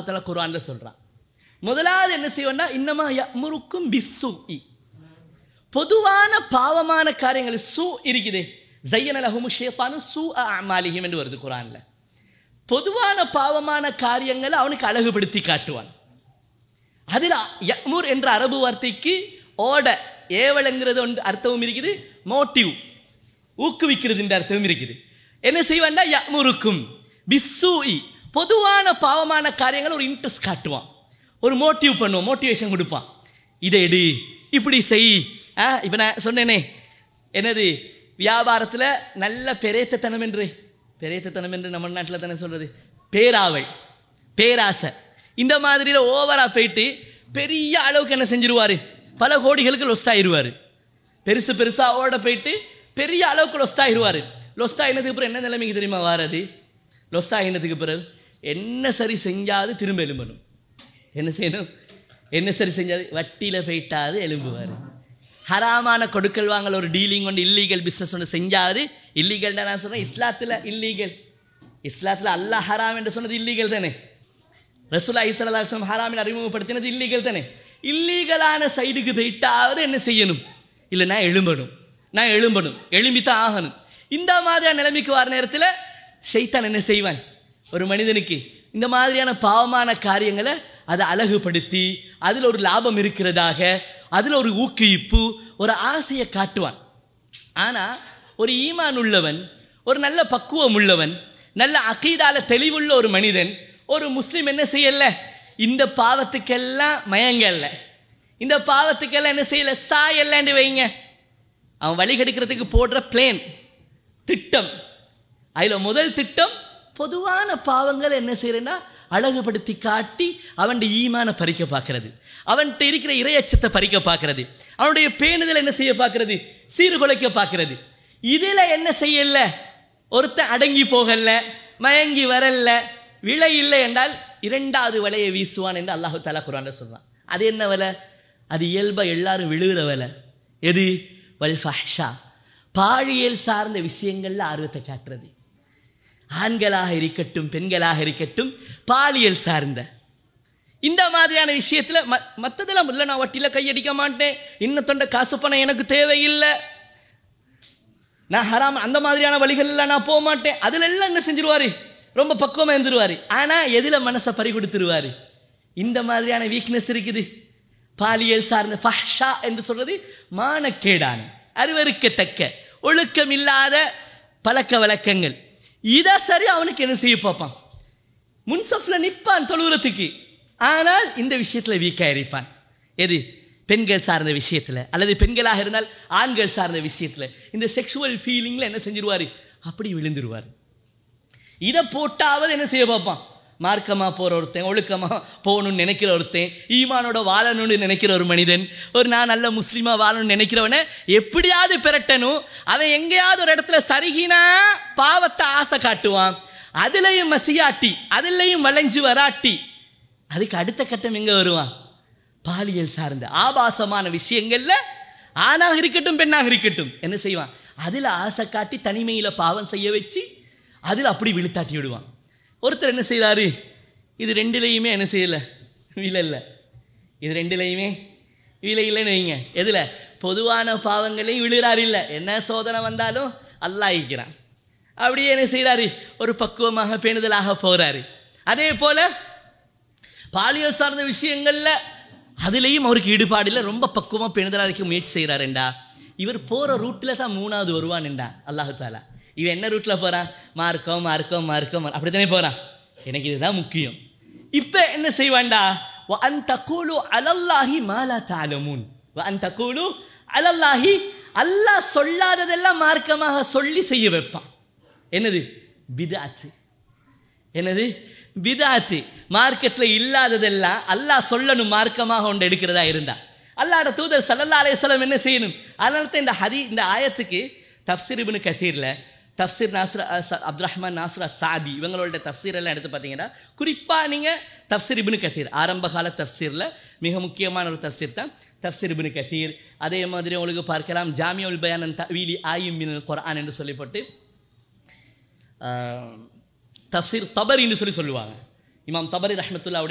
அல்லாஹால குர்ஆன்ல சொல்றான் முதலாவது என்ன செய்வோம்னா இன்னமா யமுருக்கும் பிஸ்ஸு பொதுவான பாவமான காரியங்கள் சூ இருக்குது ஜையன லஹுமு ஷேத்தானு சூ அமாலிஹிம் என்று வருது குரான்ல பொதுவான பாவமான காரியங்களை அவனுக்கு அழகுபடுத்தி காட்டுவான் அதில் யமுர் என்ற அரபு வார்த்தைக்கு ஓட ஏவலங்கிறது ஒன்று அர்த்தமும் இருக்குது மோட்டிவ் ஊக்குவிக்கிறது என்ற அர்த்தமும் இருக்குது என்ன செய்வான்டா யமுருக்கும் பிஸ்ஸூஇ பொதுவான பாவமான காரியங்களை ஒரு இன்ட்ரெஸ்ட் காட்டுவான் ஒரு மோட்டிவ் பண்ணுவான் மோட்டிவேஷன் கொடுப்பான் இதை எடு இப்படி செய் ஆ இப்போ நான் சொன்னேனே என்னது வியாபாரத்தில் நல்ல பெரேத்தத்தனம் என்று பெரேத்தத்தனம் என்று நம்ம நாட்டில் தானே சொல்றது பேராவை பேராசை இந்த மாதிரியில் ஓவரா போயிட்டு பெரிய அளவுக்கு என்ன செஞ்சிருவாரு பல கோடிகளுக்கு லொஸ்ட் ஆயிடுவார் பெருசு பெருசா ஓட போயிட்டு பெரிய அளவுக்கு லொஸ்ட் ஆயிடுவார் லொஸ்ட் ஆகினதுக்கு பிறகு என்ன நிலைமைக்கு தெரியுமா வாரது லொஸ்ட் ஆகினதுக்கு பிறகு என்ன சரி செஞ்சாது திரும்ப எலும்பணும் என்ன செய்யணும் என்ன சரி செஞ்சாது வட்டியில் போயிட்டாது எலும்புவார் ஹராமான கொடுக்கல் வாங்கல் ஒரு டீலிங் ஒன்று இல்லீகல் பிஸ்னஸ் ஒன்று செஞ்சாது இல்லீகல்டா நான் சொல்கிறேன் இஸ்லாத்தில் இல்லீகல் இஸ்லாத்தில் அல்லாஹ் ஹராம் என்று சொன்னது இல்லீகல் தானே ரசூலா இஸ்லாம் ஹராமின் அறிமுகப்படுத்தினது இல்லீகல் தானே இல்லீகலான சைடுக்கு போயிட்டாவது என்ன செய்யணும் இல்லை நான் எழும்பணும் நான் எழும்பணும் எழும்பித்தான் ஆகணும் இந்த மாதிரியான நிலைமைக்கு வர நேரத்தில் ஷைத்தான் என்ன செய்வான் ஒரு மனிதனுக்கு இந்த மாதிரியான பாவமான காரியங்களை அதை அழகுபடுத்தி அதில் ஒரு லாபம் இருக்கிறதாக அதில் ஒரு ஊக்குவிப்பு ஒரு ஆசையை காட்டுவான் ஆனால் ஒரு ஈமான் உள்ளவன் ஒரு நல்ல பக்குவம் உள்ளவன் நல்ல அகீதால தெளிவுள்ள ஒரு மனிதன் ஒரு முஸ்லீம் என்ன செய்யல இந்த பாவத்துக்கெல்லாம் மயங்கல்ல இந்த பாவத்துக்கெல்லாம் என்ன செய்யல சாயல்லன்னு வைங்க அவன் வழி கெடுக்கிறதுக்கு போடுற பிளேன் திட்டம் அதில் முதல் திட்டம் பொதுவான பாவங்கள் என்ன செய்யறேன்னா அழகுபடுத்தி காட்டி அவன் ஈமான பறிக்க பார்க்கறது அவன்கிட்ட இருக்கிற இரையச்சத்தை பறிக்க பார்க்கறது அவனுடைய பேணுதல் என்ன செய்ய பார்க்கறது சீர்குலைக்க பார்க்கறது இதில் என்ன செய்யல ஒருத்தன் அடங்கி போகல மயங்கி வரல விலை இல்லை என்றால் இரண்டாவது வலையை வீசுவான் என்று அல்லாஹு தாலா குரான் சொல்றான் அது என்ன வலை அது இயல்பா எல்லாரும் விழுகிற வலை எது வல் ஃபஹ்ஷா பாழியல் சார்ந்த விஷயங்கள்ல ஆர்வத்தை காட்டுறது ஆண்களாக இருக்கட்டும் பெண்களாக இருக்கட்டும் பாலியல் சார்ந்த இந்த மாதிரியான விஷயத்துல மற்றதெல்லாம் இல்லை நான் வட்டியில கையடிக்க மாட்டேன் இன்னும் தொண்ட காசு பணம் எனக்கு தேவையில்லை நான் ஹராம் அந்த மாதிரியான வழிகள்ல நான் போக மாட்டேன் அதுல எல்லாம் என்ன செஞ்சிருவாரு ரொம்ப பக்குவமா இருந்துருவாரு ஆனா எதுல மனசை பறி கொடுத்துருவாரு இந்த மாதிரியான வீக்னஸ் இருக்குது பாலியல் சார்ந்த ஃபஹ்ஷா என்று சொல்றது மானக்கேடான அருவருக்கத்தக்க ஒழுக்கம் இல்லாத பழக்க வழக்கங்கள் இதை சரி அவனுக்கு என்ன செய்ய பார்ப்பான் முன்சஃப்ல நிற்பான் தொழுகிறதுக்கு ஆனால் இந்த விஷயத்துல வீக்காக இருப்பான் எது பெண்கள் சார்ந்த விஷயத்துல அல்லது பெண்களாக இருந்தால் ஆண்கள் சார்ந்த விஷயத்துல இந்த செக்ஷுவல் ஃபீலிங்ல என்ன செஞ்சிருவாரு அப்படி விழுந்துருவார் இதை போட்டாவது என்ன செய்ய பார்ப்பான் மார்க்கமா போற ஒருத்தன் ஒழுக்கமா போகணும்னு நினைக்கிற ஒருத்தன் ஈமானோட வாழணும்னு நினைக்கிற ஒரு மனிதன் ஒரு நான் நல்ல முஸ்லீமா வாழணும்னு நினைக்கிறவனை எப்படியாவது பெரட்டணும் அவன் எங்கேயாவது ஒரு இடத்துல சருகினா பாவத்தை ஆசை காட்டுவான் அதுலயும் மசியாட்டி அதுலயும் வளைஞ்சு வராட்டி அதுக்கு அடுத்த கட்டம் எங்க வருவான் பாலியல் சார்ந்த ஆபாசமான விஷயங்கள்ல ஆணாக இருக்கட்டும் பெண்ணாக இருக்கட்டும் என்ன செய்வான் அதுல ஆசை காட்டி தனிமையில பாவம் செய்ய வச்சு அதில் அப்படி விழுத்தாட்டி விடுவான் ஒருத்தர் என்ன செய்தாரு இது ரெண்டுலையுமே என்ன செய்யல விலை இல்லை இது ரெண்டுலையுமே விலை இல்லைன்னு வைங்க எதுல பொதுவான பாவங்களையும் விழுகிறார் இல்லை என்ன சோதனை வந்தாலும் அல்லாஹிக்கிறான் அப்படியே என்ன செய்கிறாரு ஒரு பக்குவமாக பேணுதலாக போறாரு அதே போல பாலியல் சார்ந்த விஷயங்கள்ல அதுலேயும் அவருக்கு ஈடுபாடு இல்லை ரொம்ப பக்குவமாக பேணுதலாக இருக்க முயற்சி செய்கிறாருண்டா இவர் போகிற ரூட்டில் தான் மூணாவது வருவான்டா அல்லாஹு தாலா இவன் என்ன ரூட்டில் போகிறான் மார்க்கம் மார்க்கம் மார்க்கம் அப்படி தானே போகிறான் எனக்கு இதுதான் முக்கியம் இப்போ என்ன செய்வான்டா அன் தக்கூலு அலல்லாஹி மாலா தாலமுன் அன் தக்கூலு அலல்லாஹி அல்லாஹ் சொல்லாததெல்லாம் மார்க்கமாக சொல்லி செய்ய வைப்பான் என்னது பிதாத்து என்னது பிதாத்து மார்க்கத்தில் இல்லாததெல்லாம் அல்லாஹ் சொல்லணும் மார்க்கமாக ஒன்று எடுக்கிறதா இருந்தா அல்லாட தூதர் சல்லல்லா அலையம் என்ன செய்யணும் அதனால தான் இந்த ஹதி இந்த ஆயத்துக்கு தப்சீர் இப்னு கதீரில் தப்சீர் நாசுர் அப்துல் ரஹ்மான் நாசுர் சாதி இவங்களோட தப்சீர் எல்லாம் எடுத்து பார்த்தீங்கன்னா குறிப்பாக நீங்கள் தப்சீர் இப்னு கதீர் ஆரம்ப கால தப்சீரில் மிக முக்கியமான ஒரு தப்சீர் தான் தப்சீர் இப்னு கதீர் அதே மாதிரி உங்களுக்கு பார்க்கலாம் ஜாமியுல் பயானன் தவீலி ஆயும் மின் குரான் என்று சொல்லிப்பட்டு தப்சீர் தபரின்னு சொல்லி சொல்லுவாங்க இமாம் தபரி ரஹமத்துல்லா